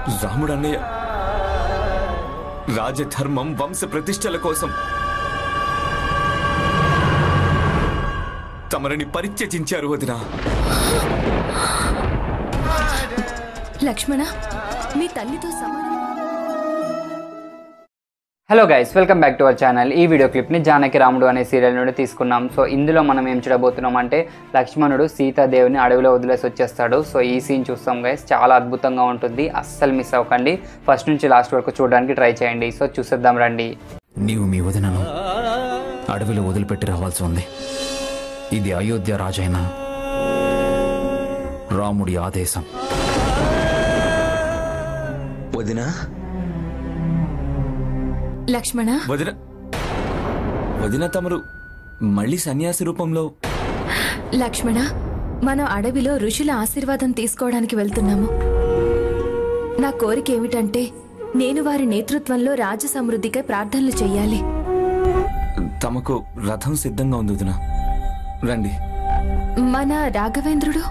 రాముడు అన్నయ్య రాజధర్మం వంశ ప్రతిష్టల కోసం తమరిని పరిత్యజించారు వదినా లక్ష్మణ మీ తల్లితో సమానం hello guys welcome back to our channel ఈ వీడియో క్లిప్ని జానకి రాముడు అనే సీరియల్ నుండి తీసుకున్నాం సో ఇందులో మనం ఏం చూడబోతున్నాం అంటే లక్ష్మణుడు సీతాదేవిని అడవిలో వదిలేసి వచ్చేస్తాడు సో ఈ సీన్ చూస్తాం గైస్ చాలా అద్భుతంగా ఉంటుంది అస్సలు మిస్ అవ్వకండి ఫస్ట్ నుంచి లాస్ట్ వరకు చూడడానికి ట్రై చేయండి సో చూసేద్దాం రండి నీవు మీ వదినను అడవిలో వదిలిపెట్టి రావాల్సి ఉంది ఇది అయోధ్య రాజైన రాముడి ఆదేశం వదినా లక్ష్మణ వదిన వదిన తమరు మళ్ళీ సన్యాసి రూపంలో లక్ష్మణ మనం అడవిలో ఋషుల ఆశీర్వాదం తీసుకోవడానికి వెళ్తున్నాము నా కోరిక ఏమిటంటే నేను వారి నేతృత్వంలో రాజ సమృద్ధికై ప్రార్థనలు చెయ్యాలి తమకు రథం సిద్ధంగా ఉంది వదిన రండి మన రాఘవేంద్రుడు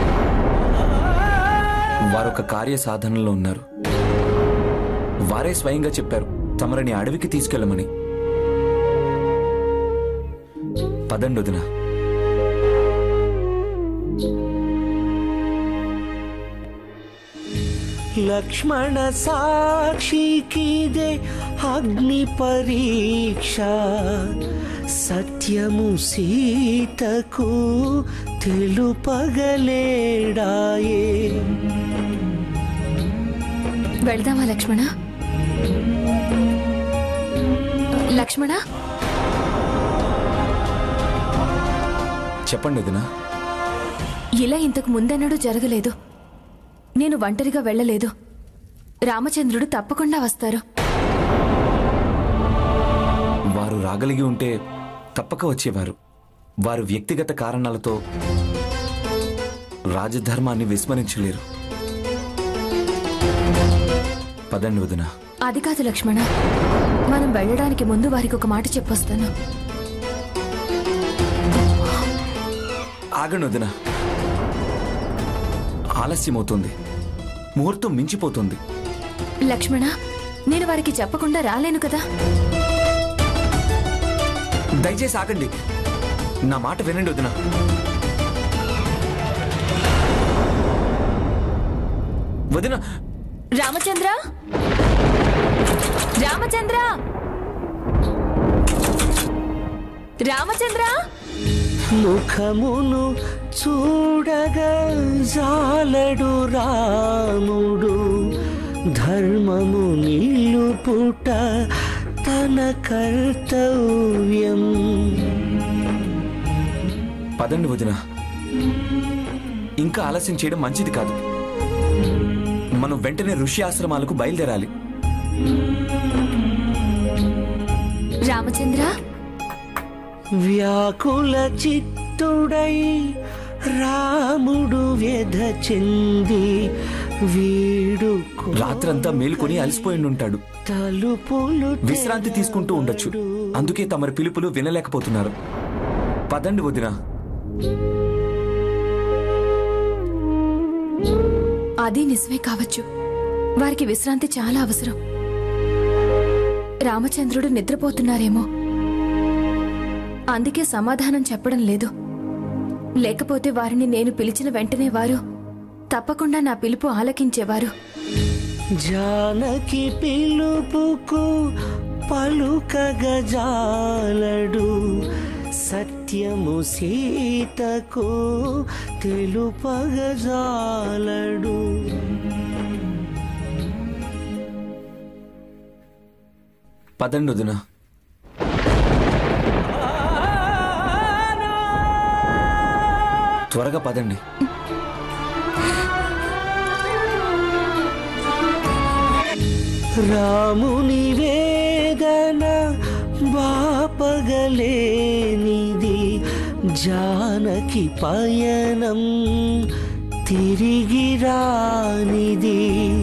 వారొక కార్య సాధనలో ఉన్నారు వారే స్వయంగా చెప్పారు తమరిని అడవికి తీసుకెళ్ళమని పదండి వదిన లక్ష్మణ సాక్షికిదే అగ్ని పరీక్ష సత్యము సీతకు తెలుపగలేడాయే వెళ్దామా లక్ష్మణ లక్ష్మణ చెప్పండి వదిన ఇలా ఇంతకు ముందెన్నడూ జరగలేదు నేను ఒంటరిగా వెళ్ళలేదు రామచంద్రుడు తప్పకుండా వస్తారు వారు రాగలిగి ఉంటే తప్పక వచ్చేవారు వారు వ్యక్తిగత కారణాలతో రాజధర్మాన్ని విస్మరించలేరు పదండి వదిన అది కాదు లక్ష్మణ మనం వెళ్ళడానికి ముందు వారికి ఒక మాట చెప్పొస్తాను ఆగండి వదిన ఆలస్యమవుతుంది ముహూర్తం మించిపోతుంది లక్ష్మణ నేను వారికి చెప్పకుండా రాలేను కదా దయచేసి ఆగండి నా మాట వినండి వదిన వదిన రామచంద్ర రామచంద్ర రామచంద్ర ముఖమును చూడగా జాలడు రాముడు ధర్మము నిలుపుట తన కర్తవ్యం పదండి వదిన ఇంకా ఆలస్యం చేయడం మంచిది కాదు మనం వెంటనే ఋషి ఆశ్రమాలకు బయలుదేరాలి రామచంద్ర వ్యాకుల చిత్తుడై రాముడు వ్యధ చెంది వీడు రాత్రంతా మేలుకొని అలసిపోయి ఉంటాడు తలుపులు విశ్రాంతి తీసుకుంటూ ఉండొచ్చు అందుకే తమరి పిలుపులు వినలేకపోతున్నారు పదండి వదిన అది నిజమే కావచ్చు వారికి విశ్రాంతి చాలా అవసరం రామచంద్రుడు నిద్రపోతున్నారేమో అందుకే సమాధానం చెప్పడం లేదు లేకపోతే వారిని నేను పిలిచిన వెంటనే వారు తప్పకుండా నా పిలుపు ఆలకించేవారు జానకి పిలుపుకు పలుకగజాలడు సత్యము సీతకు తెలుపగజాలడు పదండి వదిన త్వరగా పదండి రాముని వేదన బాపగలేనిది జానకి పయనం తిరిగి రానిది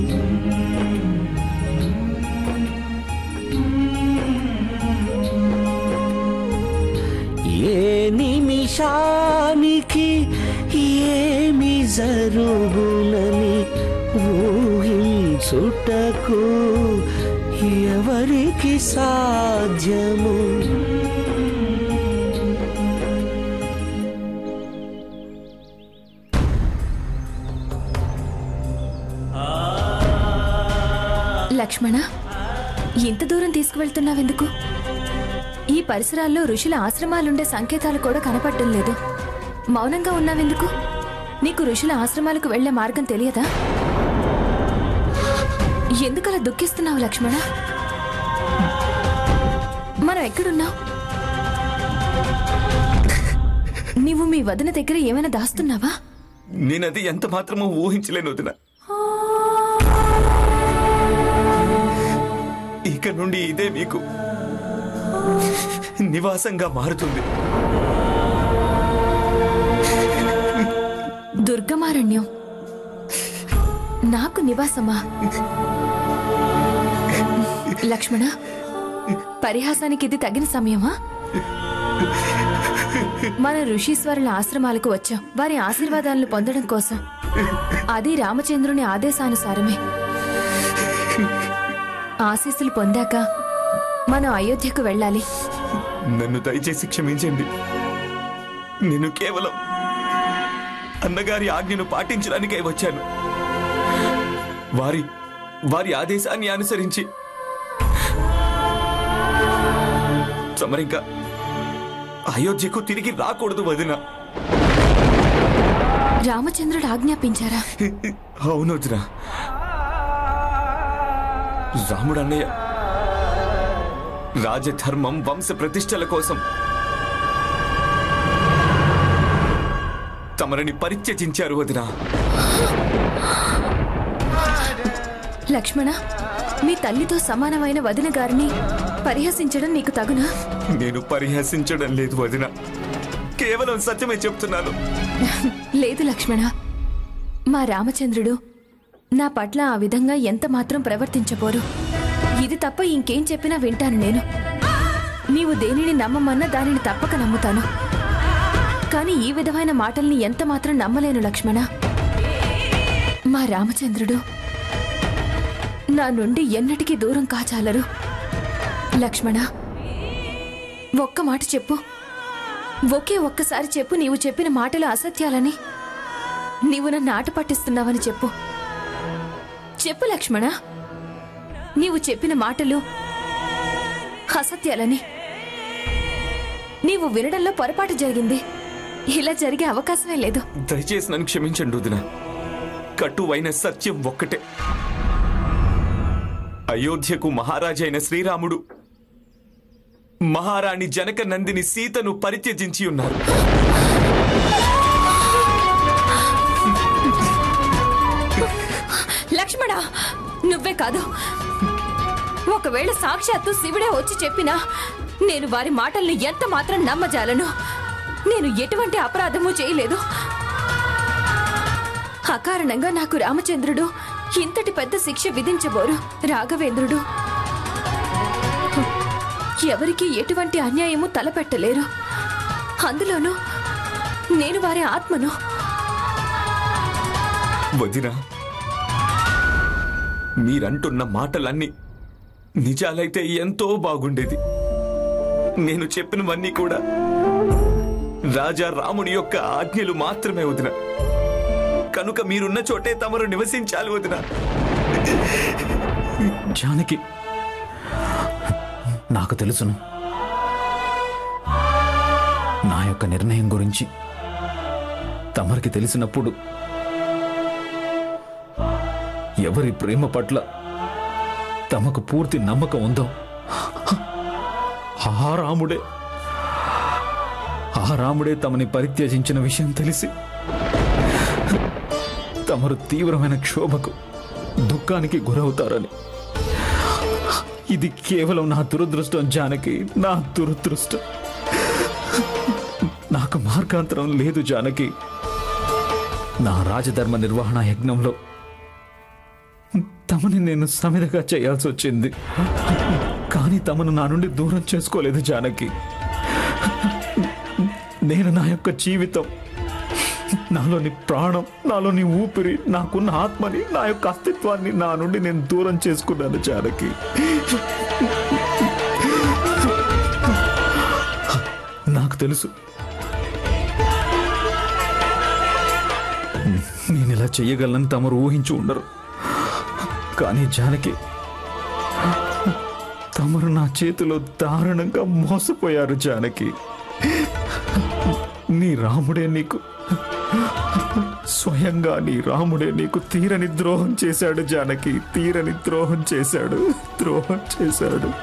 ఏ నిమిషానికి ఏమి జరుగునని ఊహించుకోలేక సుటకు ఎవరికి సాధ్యము లక్ష్మణ ఇంత దూరం తీసుకువెళ్తున్నావెందుకు ఈ పరిసరాల్లో ఋషుల ఆశ్రమాలుండే సంకేతాలు కూడా కనపడటం లేదు మౌనంగా ఉన్నావెందుకు నీకు ఋషుల ఆశ్రమాలకు వెళ్లే మార్గం తెలియదా ఎందుకలా దుఃఖిస్తున్నావు లక్ష్మణ మనం ఎక్కడున్నావు నీవు మీ వదిన దగ్గర ఏమైనా దాస్తున్నావా నేనది ఎంత మాత్రమో ఊహించలేను వదిన ఇక నుండి ఇదే మీకు నివాసంగా మారుతుంది దుర్గమారణ్యం నాకు నివాసమా లక్ష్మణ పరిహాసానికి ఇది తగిన సమయమా మన ఋషీశ్వరుల ఆశ్రమాలకు వచ్చాం వారి ఆశీర్వాదాలను పొందడం కోసం అది రామచంద్రుని ఆదేశానుసారమే ఆశీస్సులు పొందాక మనం అయోధ్యకు వెళ్ళాలి నన్ను దయచేసి క్షమించండి నేను కేవలం అన్నగారి ఆజ్ఞను పాటించడానికే వచ్చాను వారి వారి ఆదేశాన్ని అనుసరించి సమరింకా అయోధ్యకు తిరిగి రాకూడదు వదిన రామచంద్రుడు ఆజ్ఞాపించారా అవును వదిన రాముడు అన్నయ్య రాజధర్మం వంశ ప్రతిష్టల కోసం తమరిని పరిత్యజించారు వదినా లక్ష్మణ మీ తల్లితో సమానమైన వదిన గారిని పరిహసించడం నీకు తగునా నేను పరిహసించడం లేదు వదిన కేవలం సత్యమే చెప్తున్నాను లేదు లక్ష్మణ మా రామచంద్రుడు నా పట్ల ఆ విధంగా ఎంత మాత్రం ప్రవర్తించబోరు ఇది తప్ప ఇంకేం చెప్పినా వింటాను నేను నీవు దేనిని నమ్మమన్నా దానిని తప్పక నమ్ముతాను కానీ ఈ విధమైన మాటల్ని ఎంత మాత్రం నమ్మలేను లక్ష్మణ మా రామచంద్రుడు నా నుండి ఎన్నటికీ దూరం కాచాలరు లక్ష్మణ ఒక్క మాట చెప్పు ఒకే ఒక్కసారి చెప్పు నీవు చెప్పిన మాటలు అసత్యాలని నీవు నన్ను ఆట పట్టిస్తున్నావని చెప్పు చెప్పు లక్ష్మణ నీవు చెప్పిన మాటలు అసత్యాలని నీవు వినడంలో పొరపాటు జరిగింది ఇలా జరిగే అవకాశమే లేదు దయచేసి నన్ను క్షమించండి వదిన కటువైన సత్యం ఒక్కటే అయోధ్యకు మహారాజైన శ్రీరాముడు మహారాణి జనక నందిని సీతను పరిత్యజించి ఉన్నారు లక్ష్మణ నువ్వే కాదు ఒకవేళ సాక్షాత్తు శివుడే వచ్చి చెప్పినా నేను వారి మాటల్ని ఎంత మాత్రం నమ్మజాలను నేను ఎటువంటి అపరాధము చేయలేదు అకారణంగా నాకు రామచంద్రుడు ఇంతటి పెద్ద శిక్ష విధించబోరు రాఘవేంద్రుడు ఎవరికి ఎటువంటి అన్యాయము తలపెట్టలేరు అందులోనూ నేను వారి ఆత్మను వదిన మీరంటున్న మాటలన్నీ నిజాలైతే ఎంతో బాగుండేది నేను చెప్పినవన్నీ కూడా రాజా రాముని యొక్క ఆజ్ఞలు మాత్రమే వదిన కనుక మీరున్న చోటే తమరు నివసించాలి వదిన జానకి నాకు తెలుసును నా యొక్క నిర్ణయం గురించి తమరికి తెలిసినప్పుడు ఎవరి ప్రేమ పట్ల తమకు పూర్తి నమ్మకం ఉందో ఆ రాముడే ఆ రాముడే తమని పరిత్యజించిన విషయం తెలిసి తమరు తీవ్రమైన క్షోభకు దుఃఖానికి గురవుతారని ఇది కేవలం నా దురదృష్టం జానకి నా దురదృష్టం నాకు మార్గాంతరం లేదు జానకి నా రాజధర్మ నిర్వహణ యజ్ఞంలో తమని నేను సమిధగా చేయాల్సి వచ్చింది కానీ తమను నా నుండి దూరం చేసుకోలేదు జానకి నేను నా యొక్క జీవితం నాలోని ప్రాణం నాలోని ఊపిరి నాకున్న ఆత్మని నా యొక్క అస్తిత్వాన్ని నా నుండి నేను దూరం చేసుకున్నాను జానకి నాకు తెలుసు నేను ఇలా చెయ్యగలను తమరు ఊహించి ఉండరు కానీ జానకి తమరు నా చేతిలో దారుణంగా మోసపోయారు జానకి నీ రాముడే నీకు స్వయంగా నీ రాముడే నీకు తీరని ద్రోహం చేశాడు జానకి తీరని ద్రోహం చేశాడు ద్రోహం చేశాడు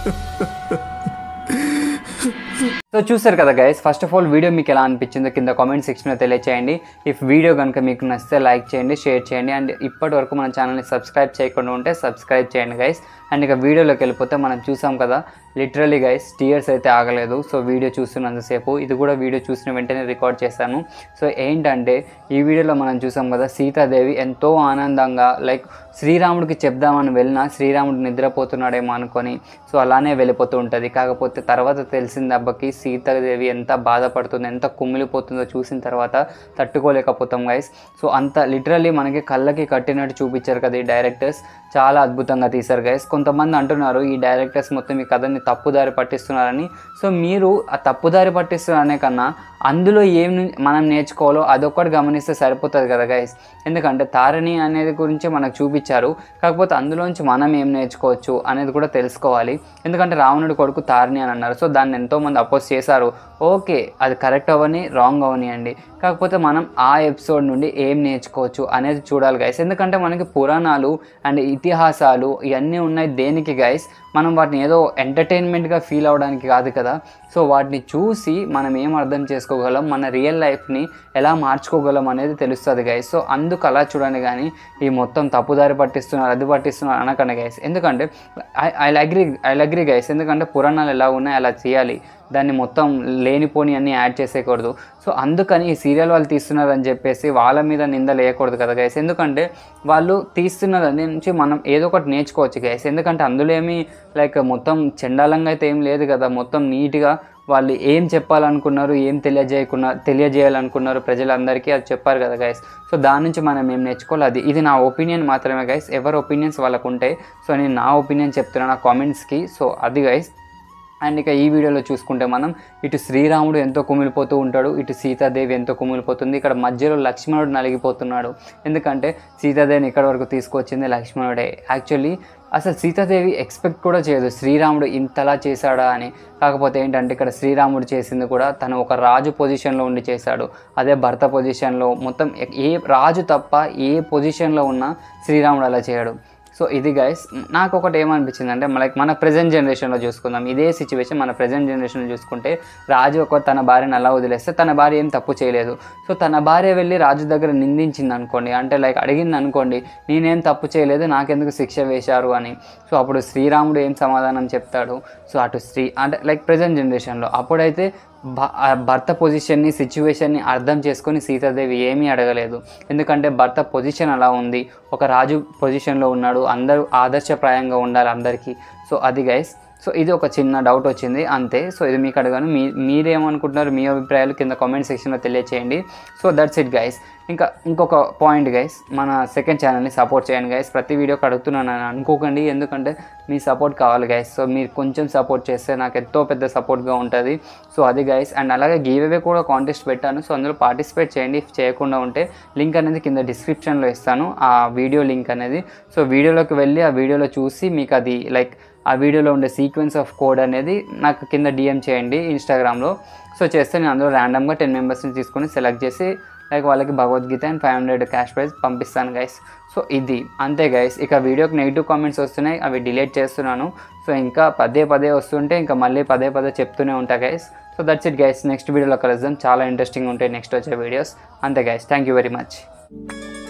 సో చూసారు కదా guys first of all video మీకు ఎలా అనిపించిందో కింద కామెంట్ సెక్షన్లో తెలియచేయండి ఇఫ్ వీడియో కనుక మీకు నచ్చితే లైక్ చేయండి షేర్ చేయండి అండ్ ఇప్పటి వరకు మన ఛానల్ని సబ్స్క్రైబ్ చేయకుండా ఉంటే సబ్స్క్రైబ్ చేయండి గైస్ అండ్ ఇక వీడియోలోకి వెళ్ళిపోతే మనం చూసాం కదా లిటరలీ గైస్ టీయర్స్ అయితే ఆగలేదు సో వీడియో చూస్తున్నంతసేపు ఇది కూడా వీడియో చూసిన వెంటనే రికార్డ్ చేశాను సో ఏంటంటే ఈ వీడియోలో మనం చూసాం కదా సీతాదేవి ఎంతో ఆనందంగా లైక్ శ్రీరాముడికి చెప్దామని వెళ్ళినా శ్రీరాముడు నిద్రపోతున్నాడేమో అనుకొని సో అలానే వెళ్ళిపోతూ ఉంటుంది కాకపోతే తర్వాత తెలిసింది అబ్బకి సీతాదేవి ఎంత బాధపడుతుందో ఎంత కుమిలిపోతుందో చూసిన తర్వాత తట్టుకోలేకపోతాం గైస్ సో అంత లిటరల్లీ మనకి కళ్ళకి కట్టినట్టు చూపించారు కదా ఈ డైరెక్టర్స్ చాలా అద్భుతంగా తీశారు గైస్ కొంతమంది అంటున్నారు ఈ డైరెక్టర్స్ మొత్తం ఈ కథని తప్పుదారి పట్టిస్తున్నారని సో మీరు ఆ తప్పుదారి పట్టిస్తున్నారనే కన్నా అందులో ఏం ను- మనం నేర్చుకోవాలో అదొక్కటి గమనిస్తే సరిపోతుంది కదా గైస్ ఎందుకంటే తారిణి అనేది గురించి మనకు చూపించారు కాకపోతే అందులోంచి మనం ఏం నేర్చుకోవచ్చు అనేది కూడా తెలుసుకోవాలి ఎందుకంటే రావణుడి కొడుకు తారిణి అని అన్నారు సో దాన్ని ఎంతోమంది అపోజ్ చేశారు ఓకే అది కరెక్ట్ అవని రాంగ్ అవనియండి కాకపోతే మనం ఆ ఎపిసోడ్ నుండి ఏం నేర్చుకోవచ్చు అనేది చూడాలి గైస్ ఎందుకంటే మనకి పురాణాలు అండ్ ఇతిహాసాలు ఇవన్నీ ఉన్నాయి దేనికి గైస్ మనం వాటిని ఏదో ఎంటర్టైన్మెంట్గా ఫీల్ అవ్వడానికి కాదు కదా సో వాటిని చూసి మనం ఏం అర్థం చేసుకోగలం మన రియల్ లైఫ్ని ఎలా మార్చుకోగలం అనేది తెలుస్తుంది గైస్ సో అందుకు అలా చూడండి కానీ ఈ మొత్తం తప్పుదారి పట్టిస్తున్నారు అది పట్టిస్తున్నారు అనకండి గైస్ ఎందుకంటే I I agree I agree guys ఎందుకంటే పురాణాలు ఎలా ఉన్నాయి అలా చేయాలి దాన్ని మొత్తం లేనిపోని అన్ని యాడ్ చేసేయకూడదు సో అందుకని ఈ సీరియల్ వాళ్ళు తీస్తున్నారని చెప్పేసి వాళ్ళ మీద నింద లేయకూడదు కదా గైస్ ఎందుకంటే వాళ్ళు తీస్తున్న దాని నుంచి మనం ఏదో ఒకటి నేర్చుకోవచ్చు గైస్ ఎందుకంటే అందులో ఏమి లైక్ మొత్తం చండాలంగా అయితే ఏం లేదు కదా మొత్తం నీట్గా వాళ్ళు ఏం చెప్పాలనుకున్నారు ఏం తెలియజేయకున్న తెలియజేయాలనుకున్నారు ప్రజలందరికీ అది చెప్పారు కదా గైస్ సో దాని నుంచి మనం ఏం నేర్చుకోవాలి అది ఇది నా ఒపీనియన్ మాత్రమే గైస్ ఎవరి ఒపీనియన్స్ వాళ్ళకు ఉంటాయి సో నేను నా ఒపీనియన్ చెప్తున్నాను నా కామెంట్స్కి సో అది గైస్ అండ్ ఇక ఈ వీడియోలో చూసుకుంటే మనం ఇటు శ్రీరాముడు ఎంతో కుమిలిపోతూ ఉంటాడు ఇటు సీతాదేవి ఎంతో కుమిలిపోతుంది ఇక్కడ మధ్యలో లక్ష్మణుడు నలిగిపోతున్నాడు ఎందుకంటే సీతాదేవిని ఇక్కడ వరకు తీసుకొచ్చింది లక్ష్మణుడే యాక్చువల్లీ అసలు సీతాదేవి ఎక్స్పెక్ట్ కూడా చేయదు శ్రీరాముడు ఇంతలా చేశాడా అని కాకపోతే ఏంటంటే ఇక్కడ శ్రీరాముడు చేసింది కూడా తను ఒక రాజు పొజిషన్లో ఉండి చేశాడు అదే భర్త పొజిషన్లో మొత్తం ఏ రాజు తప్ప ఏ పొజిషన్లో ఉన్నా శ్రీరాముడు అలా చేయడు సో ఇది గైస్ నాకు ఒకటి ఏమనిపించింది అంటే లైక్ మన ప్రజెంట్ జనరేషన్లో చూసుకుందాం ఇదే సిచ్యువేషన్ మన ప్రజెంట్ జనరేషన్లో చూసుకుంటే రాజు ఒక తన భార్యను అలా వదిలేస్తే తన భార్య ఏం తప్పు చేయలేదు సో తన భార్య వెళ్ళి రాజు దగ్గర నిందించింది అనుకోండి అంటే లైక్ అడిగింది అనుకోండి నేనేం తప్పు చేయలేదు నాకెందుకు శిక్ష వేశారు అని సో అప్పుడు శ్రీరాముడు ఏం సమాధానం చెప్తాడు సో అటు శ్రీ అంటే లైక్ ప్రజెంట్ జనరేషన్లో అప్పుడైతే భ- ఆ భర్త పొజిషన్ని సిచ్యువేషన్ని అర్థం చేసుకొని సీతాదేవి ఏమీ అడగలేదు ఎందుకంటే భర్త పొజిషన్ అలా ఉంది ఒక రాజు పొజిషన్లో ఉన్నాడు అందరూ ఆదర్శప్రాయంగా ఉండాలి అందరికీ సో అది గైస్ సో ఇది ఒక చిన్న డౌట్ వచ్చింది అంతే సో ఇది మీకు అడగాను మీ మీరేమనుకుంటున్నారు మీ అభిప్రాయాలు కింద కామెంట్ సెక్షన్లో తెలియచేయండి సో దట్స్ ఇట్ గైస్ ఇంకా ఇంకొక పాయింట్ గైస్ మన సెకండ్ ఛానల్ని సపోర్ట్ చేయండి గైస్ ప్రతి వీడియోకి అడుగుతున్నాను అని అనుకోకండి ఎందుకంటే మీ సపోర్ట్ కావాలి గైస్ సో మీరు కొంచెం సపోర్ట్ చేస్తే నాకు ఎంతో పెద్ద సపోర్ట్గా ఉంటుంది సో అది గైస్ అండ్ అలాగే గివ్ కూడా కాంటెస్ట్ పెట్టాను సో అందులో పార్టిసిపేట్ చేయండి ఇఫ్ చేయకుండా ఉంటే లింక్ అనేది కింద డిస్క్రిప్షన్లో ఇస్తాను ఆ వీడియో లింక్ అనేది సో వీడియోలోకి వెళ్ళి ఆ వీడియోలో చూసి మీకు అది లైక్ ఆ వీడియోలో ఉండే సీక్వెన్స్ ఆఫ్ కోడ్ అనేది నాకు కింద డిఎం చేయండి ఇన్స్టాగ్రామ్లో సో చేస్తే నేను అందులో ర్యాండమ్గా టెన్ మెంబర్స్ని తీసుకొని సెలెక్ట్ చేసి లైక్ వాళ్ళకి Bhagavad Gita and five hundred cash prize పంపిస్తాను గైస్ సో ఇది అంతే గైస్ ఇక వీడియోకి నెగిటివ్ కామెంట్స్ వస్తున్నాయి అవి డిలీట్ చేస్తున్నాను సో ఇంకా పదే పదే వస్తుంటే ఇంకా మళ్ళీ పదే పదే చెప్తూనే ఉంటా guys so that's it guys next వీడియోలో కలుద్దాం చాలా ఇంట్రెస్టింగ్ ఉంటాయి నెక్స్ట్ వచ్చే వీడియోస్ అంతే guys thank you very much